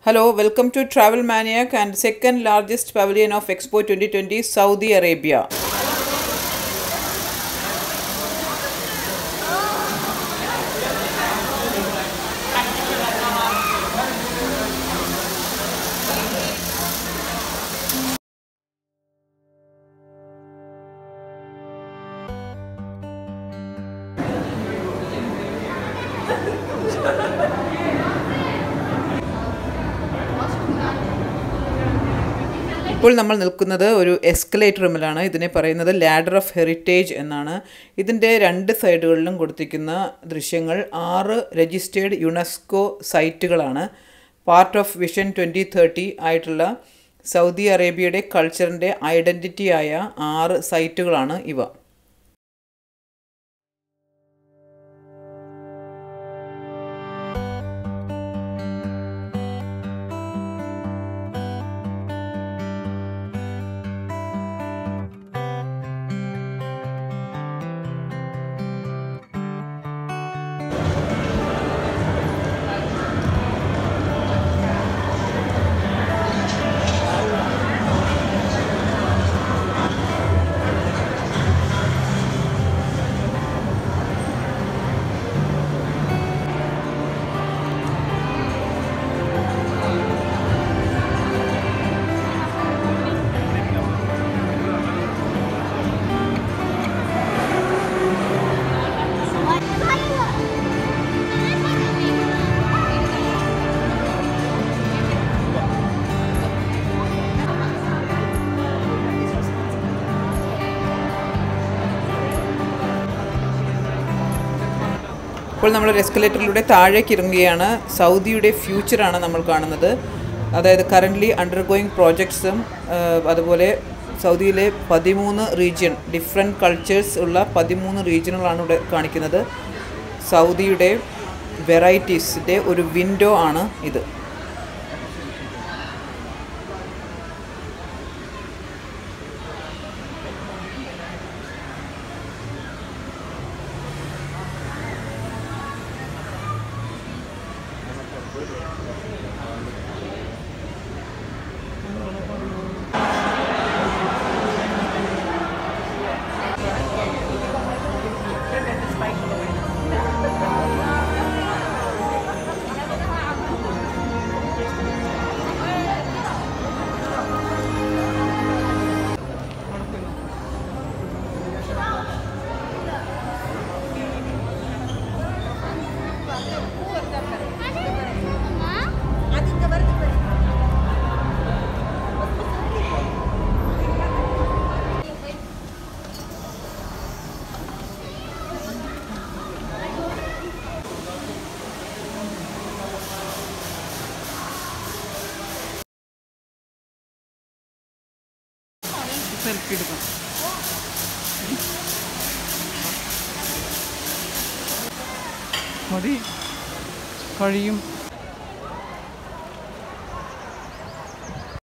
Hello, welcome to Travel Maniac and second largest pavilion of Expo 2020, Saudi Arabia. ഇപ്പോൾ നമ്മൾ നിൽക്കുന്നത് ഒരു escalator റൂമിലാണ് ഇതിനെ പറയുന്നത് ലാഡർ ഓഫ് ഹെറിറ്റേജ് എന്നാണ് ഇതിൻ്റെ രണ്ട് സൈഡുകളിലും കൊടുത്തിരിക്കുന്ന ദൃശ്യങ്ങൾ ആറ് രജിസ്റ്റേർഡ് യുനെസ്കോ സൈറ്റുകളാണ് part of vision twenty thirty ആയിട്ടുള്ള സൗദി അറേബ്യയുടെ കൾച്ചറിൻ്റെ ഐഡൻറ്റിറ്റിയായ ആറ് സൈറ്റുകളാണ് ഇവ ഇപ്പോൾ നമ്മൾ എസ്കലേറ്ററിലൂടെ താഴേക്ക് ഇറങ്ങുകയാണ് സൗദിയുടെ ഫ്യൂച്ചറാണ് നമ്മൾ കാണുന്നത് അതായത് കറൻ്റ്ലി അണ്ടർഗോയിങ് പ്രോജക്ട്സും അതുപോലെ സൗദിയിലെ പതിമൂന്ന് റീജിയൻ ഡിഫറെൻറ്റ് കൾച്ചേഴ്സ് ഉള്ള പതിമൂന്ന് റീജിയനുകളാണ് ഇവിടെ കാണിക്കുന്നത് സൗദിയുടെ വെറൈറ്റീസിൻ്റെ ഒരു വിൻഡോ ആണ് ഇത് സെൽഫി എടുക്കാം മതി കഴിയും